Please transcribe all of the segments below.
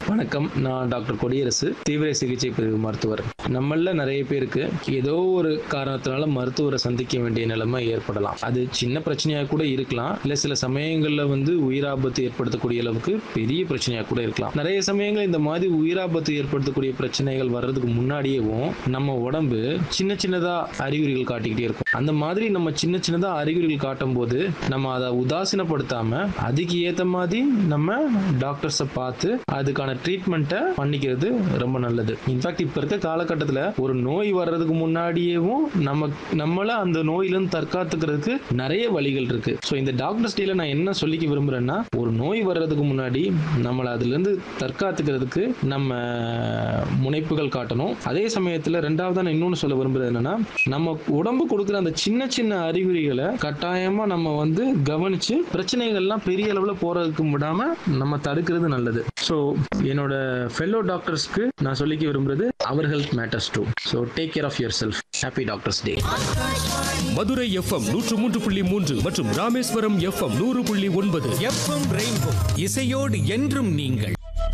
வணக்கம் நான் டாக்டர் கொடியரசு தீவிர சிகிச்சை பிரிவு மருத்துவர் நம்மள நிறைய பேருக்கு ஏதோ ஒரு காரணத்தினால மருத்துவரை சந்திக்க வேண்டிய நிலைமை ஏற்படலாம் அது சின்ன பிரச்சனையா கூட இருக்கலாம் இல்ல சில சமயங்கள்ல வந்து உயிராபத்து ஏற்படுத்தக்கூடிய அளவுக்கு பெரிய பிரச்சனையா கூட இருக்கலாம் நிறைய சமயங்கள் இந்த மாதிரி உயிராபத்து ஏற்படுத்தக்கூடிய பிரச்சனைகள் வர்றதுக்கு முன்னாடியேவும் நம்ம உடம்பு சின்ன சின்னதா அறிகுறிகள் காட்டிக்கிட்டே இருக்கும் அந்த மாதிரி நம்ம சின்ன சின்னதா அறிகுறிகள் காட்டும் போது நம்ம அதை உதாசீனப்படுத்தாம அதுக்கு ஏத்த மாதிரி நம்ம டாக்டர்ஸை பார்த்து அதுக்கான ட்ரீட்மெண்ட்டை பண்ணிக்கிறது ரொம்ப நல்லது இன்ஃபேக்ட் இப்போ இருக்க காலகட்டத்தில் ஒரு நோய் வர்றதுக்கு முன்னாடியேவும் நம்ம நம்மள அந்த நோயிலிருந்து தற்காத்துக்கிறதுக்கு நிறைய வழிகள் இருக்கு ஸோ இந்த டாக்டர்ஸ் டேல நான் என்ன சொல்லிக்க விரும்புறேன்னா ஒரு நோய் வர்றதுக்கு முன்னாடி நம்மளை அதுலேருந்து தற்காத்துக்கிறதுக்கு நம்ம முனைப்புகள் காட்டணும் அதே சமயத்தில் ரெண்டாவது நான் இன்னொன்று சொல்ல விரும்புறது என்னன்னா நம்ம உடம்பு கொடுக்குற அந்த சின்ன சின்ன அறிகுறிகளை கட்டாயமா நம்ம வந்து கவனிச்சு பிரச்சனைகள்லாம் பெரிய அளவில் போறதுக்கு விடாம நம்ம தடுக்கிறது நல்லது ஸோ என்னோட ஃபெல்லோ டாக்டர்ஸ்க்கு நான் சொல்லிக்க விரும்புறது அவர் health matters too so take care of yourself happy doctors day Madurai F M நூற்று மூன்று புள்ளி மூன்று மற்றும் ராமேஸ்வரம் எஃப்எம் நூறு புள்ளி ஒன்பது எஃப்எம் ரெயின்போ இசையோடு என்றும் நீங்கள்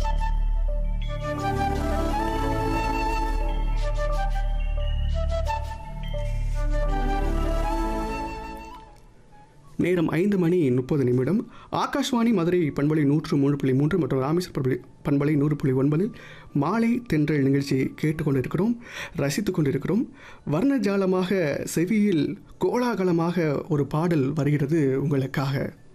நேரம் ஐந்து மணி முப்பது நிமிடம் ஆகாஷ்வாணி மதுரை பண்பலை நூற்று மூணு புள்ளி மூன்று மற்றும் ராமேஸ்வர பண்பலை பண்பலை நூறு புள்ளி ஒன்பதில் மாலை தென்றல் நிகழ்ச்சியை கேட்டுக்கொண்டிருக்கிறோம் ரசித்துக் கொண்டிருக்கிறோம் வர்ணஜாலமாக செவியில் கோலாகலமாக ஒரு பாடல் வருகிறது உங்களுக்காக